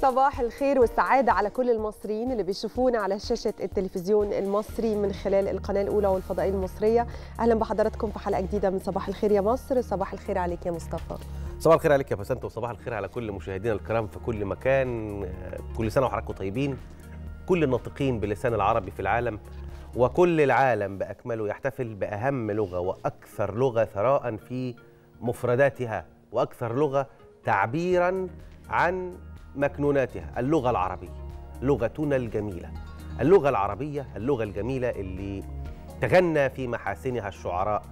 صباح الخير والسعادة على كل المصريين اللي بيشوفونا على شاشة التلفزيون المصري من خلال القناة الأولى والفضائية المصرية أهلا بحضراتكم في حلقة جديدة من صباح الخير يا مصر صباح الخير عليك يا مصطفى صباح الخير عليك يا بسنت وصباح الخير على كل مشاهدينا الكرام في كل مكان كل سنة وحضراتكم طيبين كل الناطقين باللسان العربي في العالم وكل العالم بأكمله يحتفل بأهم لغة وأكثر لغة ثراء في مفرداتها وأكثر لغة تعبيرا عن مكنوناتها اللغة العربية لغتنا الجميلة اللغة العربية اللغة الجميلة اللي تغنى في محاسنها الشعراء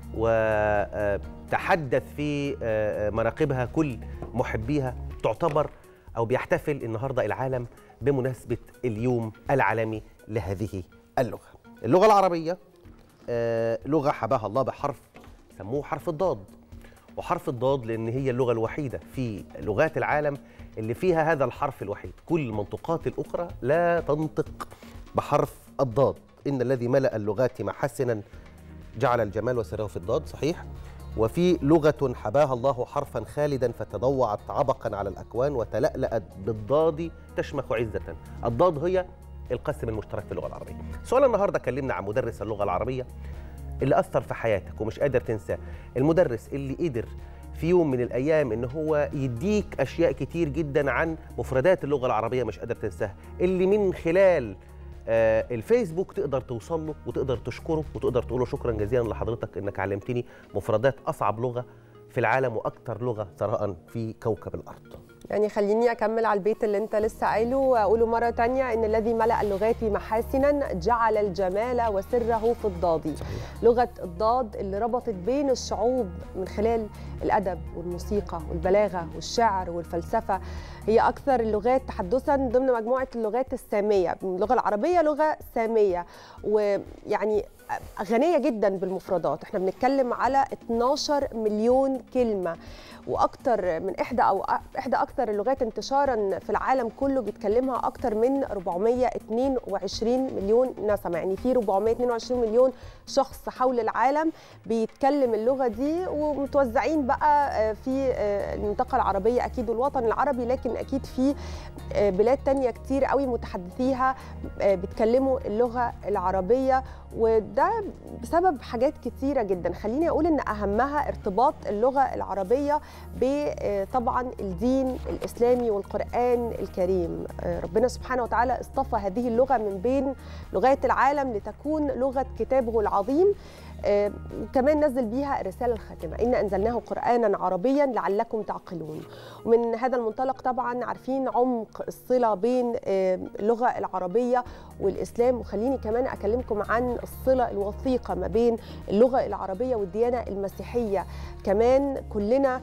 وتحدث في مناقبها كل محبيها تعتبر أو بيحتفل النهاردة العالم بمناسبة اليوم العالمي لهذه اللغة اللغة العربية لغة حباها الله بحرف سموه حرف الضاد وحرف الضاد لأن هي اللغة الوحيدة في لغات العالم اللي فيها هذا الحرف الوحيد كل المنطقات الأخرى لا تنطق بحرف الضاد إن الذي ملأ اللغات محسنا جعل الجمال وسره في الضاد صحيح وفي لغة حباها الله حرفا خالدا فتضوعت عبقا على الأكوان وتلألأت بالضاد تشمخ عزة الضاد هي القسم المشترك في اللغة العربية سؤال النهاردة كلمنا عن مدرس اللغة العربية اللي أثر في حياتك ومش قادر تنساه المدرس اللي قدر في يوم من الأيام إن هو يديك أشياء كتير جدا عن مفردات اللغة العربية مش قادر تنساها اللي من خلال آه الفيسبوك تقدر توصل له وتقدر تشكره وتقدر تقول له شكرا جزيلا لحضرتك انك علمتني مفردات اصعب لغه في العالم واكثر لغه ثراء في كوكب الارض. يعني خليني اكمل على البيت اللي انت لسه قايله واقوله مره تانية ان الذي ملا اللغات محاسنا جعل الجمال وسره في الضاد صحيح. لغه الضاد اللي ربطت بين الشعوب من خلال الادب والموسيقى والبلاغه والشعر والفلسفه هي اكثر اللغات تحدثا ضمن مجموعه اللغات الساميه اللغه العربيه لغه ساميه ويعني غنيه جدا بالمفردات احنا بنتكلم على 12 مليون كلمه واكثر من احدى او احدى اكثر اللغات انتشارا في العالم كله بيتكلمها اكثر من 422 مليون نسمه يعني في 422 مليون شخص حول العالم بيتكلم اللغه دي ومتوزعين بقى في المنطقه العربيه اكيد والوطن العربي لكن اكيد في بلاد تانية كتير قوي متحدثيها بيتكلموا اللغه العربيه وده بسبب حاجات كتيره جدا خليني اقول ان اهمها ارتباط اللغه العربيه بطبعا الدين الاسلامي والقران الكريم ربنا سبحانه وتعالى اصطفى هذه اللغه من بين لغات العالم لتكون لغه كتابه العظيم وكمان نزل بيها الرسالة الخاتمة إن أنزلناه قرآنا عربيا لعلكم تعقلون ومن هذا المنطلق طبعا عارفين عمق الصلة بين اللغة العربية والإسلام وخليني كمان أكلمكم عن الصلة الوثيقة ما بين اللغة العربية والديانة المسيحية كمان كلنا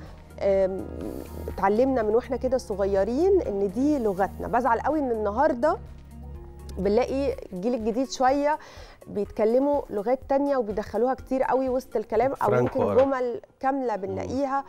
اتعلمنا من واحنا كده صغيرين ان دي لغتنا بزعل قوي ان النهارده بنلاقي الجيل الجديد شويه بيتكلموا لغات تانية وبيدخلوها كتير قوي وسط الكلام او ممكن جمل كامله بنلاقيها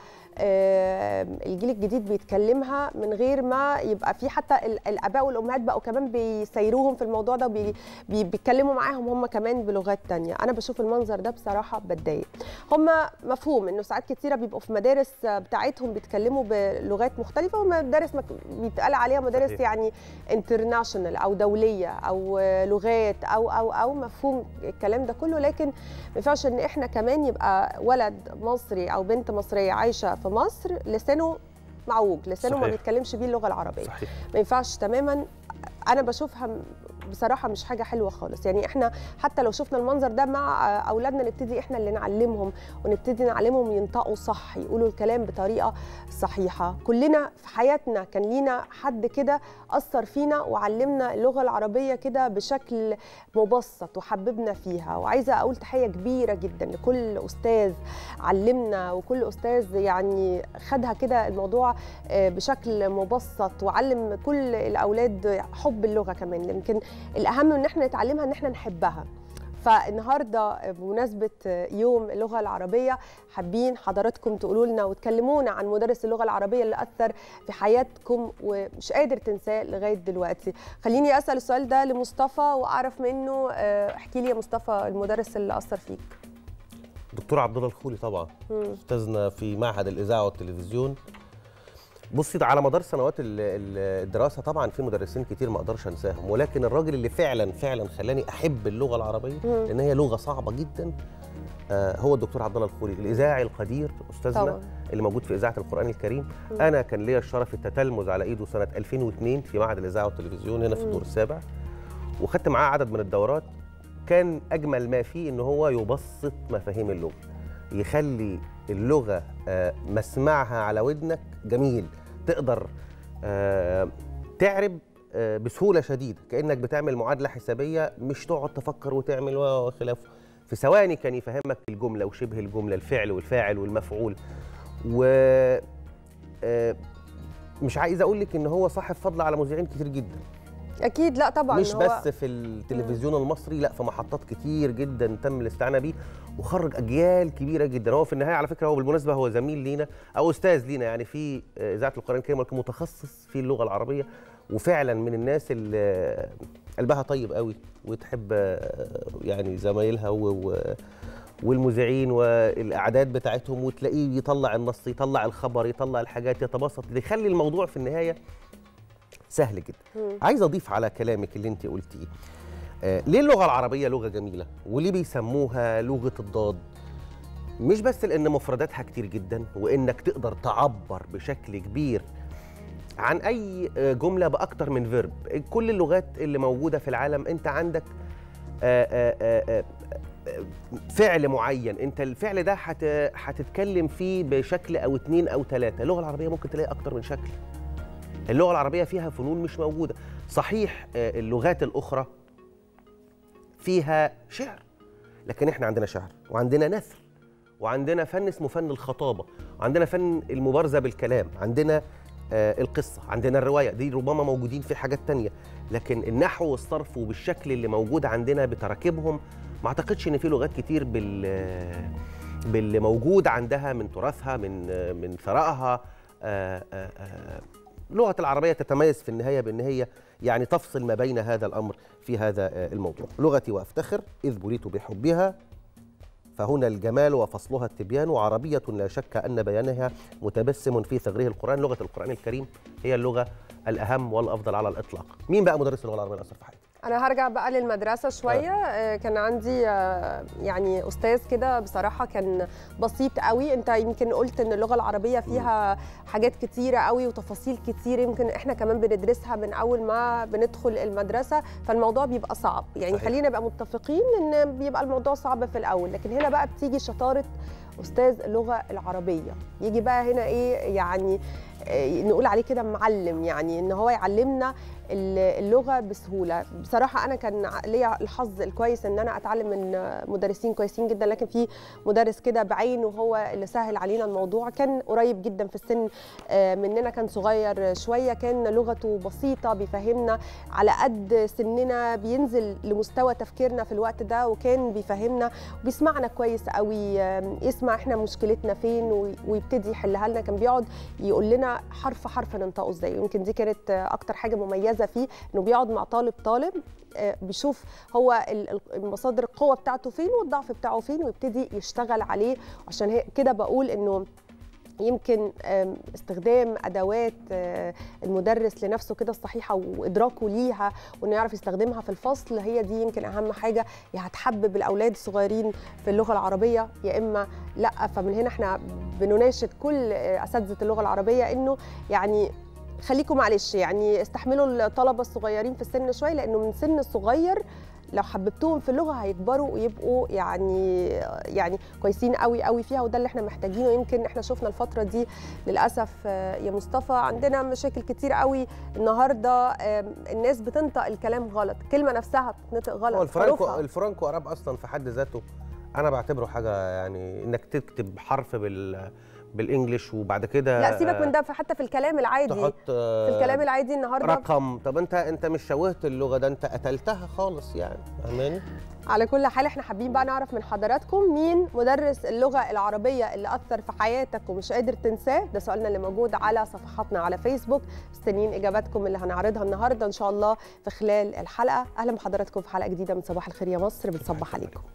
آه الجيل الجديد بيتكلمها من غير ما يبقى في حتى الاباء والامهات بقوا كمان بيسيروهم في الموضوع ده وبي بيتكلموا معاهم هم كمان بلغات تانية انا بشوف المنظر ده بصراحه بتضايق هم مفهوم انه ساعات كتيره بيبقوا في مدارس بتاعتهم بيتكلموا بلغات مختلفه ومدارس بيتقال عليها مدارس صحيح. يعني انترناشونال او دوليه او لغات او او او مفهوم الكلام ده كله لكن ما ينفعش ان احنا كمان يبقى ولد مصري او بنت مصريه عايشه في مصر لسانه معوج لسانه صحيح. ما بيتكلمش بيه اللغه العربيه صحيح. ما ينفعش تماما انا بشوفها بصراحه مش حاجه حلوه خالص يعني احنا حتى لو شفنا المنظر ده مع اولادنا نبتدي احنا اللي نعلمهم ونبتدي نعلمهم ينطقوا صح يقولوا الكلام بطريقه صحيحه كلنا في حياتنا كان لينا حد كده اثر فينا وعلمنا اللغه العربيه كده بشكل مبسط وحببنا فيها وعايزه اقول تحيه كبيره جدا لكل استاذ علمنا وكل استاذ يعني خدها كده الموضوع بشكل مبسط وعلم كل الاولاد حب اللغه كمان يمكن الاهم ان احنا نتعلمها ان احنا نحبها فالنهارده بمناسبه يوم اللغه العربيه حابين حضراتكم تقولوا لنا وتكلمونا عن مدرس اللغه العربيه اللي اثر في حياتكم ومش قادر تنساه لغايه دلوقتي خليني اسال السؤال ده لمصطفى واعرف منه احكي لي يا مصطفى المدرس اللي اثر فيك دكتور عبد الله الخولي طبعا استاذنا في معهد الاذاعه والتلفزيون بصي على مدار سنوات الدراسه طبعا في مدرسين كتير ما اقدرش انساهم ولكن الراجل اللي فعلا فعلا خلاني احب اللغه العربيه لان هي لغه صعبه جدا هو الدكتور عبد الله الخوري الاذاعي القدير استاذنا طبعا. اللي موجود في اذاعه القران الكريم مم. انا كان ليا الشرف التتلمذ على ايده سنه 2002 في معهد الاذاعه والتلفزيون هنا في الدور السابع وخدت معاه عدد من الدورات كان اجمل ما فيه ان هو يبسط مفاهيم اللغه يخلي اللغه مسمعها على ودنك جميل تقدر تعرب بسهوله شديده كانك بتعمل معادله حسابيه مش تقعد تفكر وتعمل وخلافه في ثواني كان يفهمك الجمله وشبه الجمله الفعل والفاعل والمفعول و مش عايز اقول لك ان هو صاحب فضل على مذيعين كتير جدا اكيد لا طبعا مش بس في التلفزيون مم. المصري لا في محطات كتير جدا تم الاستعانه بيه وخرج اجيال كبيره جدا هو في النهايه على فكره هو بالمناسبه هو زميل لينا او استاذ لينا يعني في اذاعه القران الكريم ولكن متخصص في اللغه العربيه وفعلا من الناس اللي قلبها طيب قوي وتحب يعني زمايلها و والمذيعين والاعداد بتاعتهم وتلاقيه يطلع النص يطلع الخبر يطلع الحاجات يتبسط يخلي الموضوع في النهايه سهل جدا مم. عايز اضيف على كلامك اللي انت قلتيه آه ليه اللغه العربيه لغه جميله وليه بيسموها لغه الضاد مش بس لان مفرداتها كتير جدا وانك تقدر تعبر بشكل كبير عن اي جمله باكتر من فيرب كل اللغات اللي موجوده في العالم انت عندك آآ آآ فعل معين انت الفعل ده هتتكلم فيه بشكل او اتنين او تلاته اللغه العربيه ممكن تلاقي اكتر من شكل اللغه العربيه فيها فنون مش موجوده صحيح اللغات الاخرى فيها شعر لكن احنا عندنا شعر وعندنا نثر وعندنا فن اسمه فن الخطابه وعندنا فن المبارزه بالكلام عندنا آه القصه عندنا الروايه دي ربما موجودين في حاجات تانية لكن النحو والصرف وبالشكل اللي موجود عندنا بتراكيبهم ما اعتقدش ان في لغات كتير بال باللي موجود عندها من تراثها من من ثرائها آه آه اللغه العربيه تتميز في النهايه بان هي يعني تفصل ما بين هذا الامر في هذا الموضوع لغتي وافتخر اذ بليت بحبها فهنا الجمال وفصلها التبيان وعربية لا شك أن بيانها متبسم في ثغره القرآن لغة القرآن الكريم هي اللغة الأهم والأفضل على الإطلاق مين بقى مدرس اللغة العربية الأثر في حياتك؟ انا هرجع بقى للمدرسه شويه آه. كان عندي يعني استاذ كده بصراحه كان بسيط قوي انت يمكن قلت ان اللغه العربيه فيها حاجات كتيره قوي وتفاصيل كتير يمكن احنا كمان بندرسها من اول ما بندخل المدرسه فالموضوع بيبقى صعب يعني صحيح. خلينا نبقى متفقين ان بيبقى الموضوع صعب في الاول لكن هنا بقى بتيجي شطاره استاذ اللغه العربيه يجي بقى هنا ايه يعني نقول عليه كده معلم يعني ان هو يعلمنا اللغه بسهوله بصراحه انا كان ليا الحظ الكويس ان انا اتعلم من مدرسين كويسين جدا لكن في مدرس كده بعينه هو اللي سهل علينا الموضوع كان قريب جدا في السن مننا كان صغير شويه كان لغته بسيطه بيفهمنا على قد سننا بينزل لمستوى تفكيرنا في الوقت ده وكان بيفهمنا وبيسمعنا كويس قوي يسمع احنا مشكلتنا فين ويبتدي يحلها لنا كان بيقعد يقول لنا حرف حرف ننطقه ازاي يمكن دي كانت اكتر حاجه مميزه فيه انه بيقعد مع طالب طالب بيشوف هو مصادر القوه بتاعته فين والضعف بتاعه فين ويبتدي يشتغل عليه عشان كده بقول انه يمكن استخدام ادوات المدرس لنفسه كده الصحيحه وادراكه ليها وانه يعرف يستخدمها في الفصل هي دي يمكن اهم حاجه يا هتحبب الاولاد الصغيرين في اللغه العربيه يا اما لا فمن هنا احنا بنناشد كل اساتذه اللغه العربيه انه يعني خليكم معلش يعني استحملوا الطلبه الصغيرين في السن شويه لانه من سن صغير لو حببتهم في اللغه هيكبروا ويبقوا يعني يعني كويسين قوي قوي فيها وده اللي احنا محتاجينه يمكن احنا شفنا الفتره دي للاسف يا مصطفى عندنا مشاكل كتير قوي النهارده الناس بتنطق الكلام غلط الكلمه نفسها بتنطق غلط هو الفرانكو الفرانكو اراب اصلا في حد ذاته انا بعتبره حاجه يعني انك تكتب حرف بال بالانجلش وبعد كده لا سيبك من ده حتى في الكلام العادي تحط في الكلام العادي النهارده رقم طب انت انت مش شوهت اللغه ده انت قتلتها خالص يعني فاهماني على كل حال احنا حابين بقى نعرف من حضراتكم مين مدرس اللغه العربيه اللي اثر في حياتك ومش قادر تنساه ده سؤالنا اللي موجود على صفحاتنا على فيسبوك مستنيين اجاباتكم اللي هنعرضها النهارده ان شاء الله في خلال الحلقه اهلا بحضراتكم في حلقه جديده من صباح الخير يا مصر بنصبح عليكم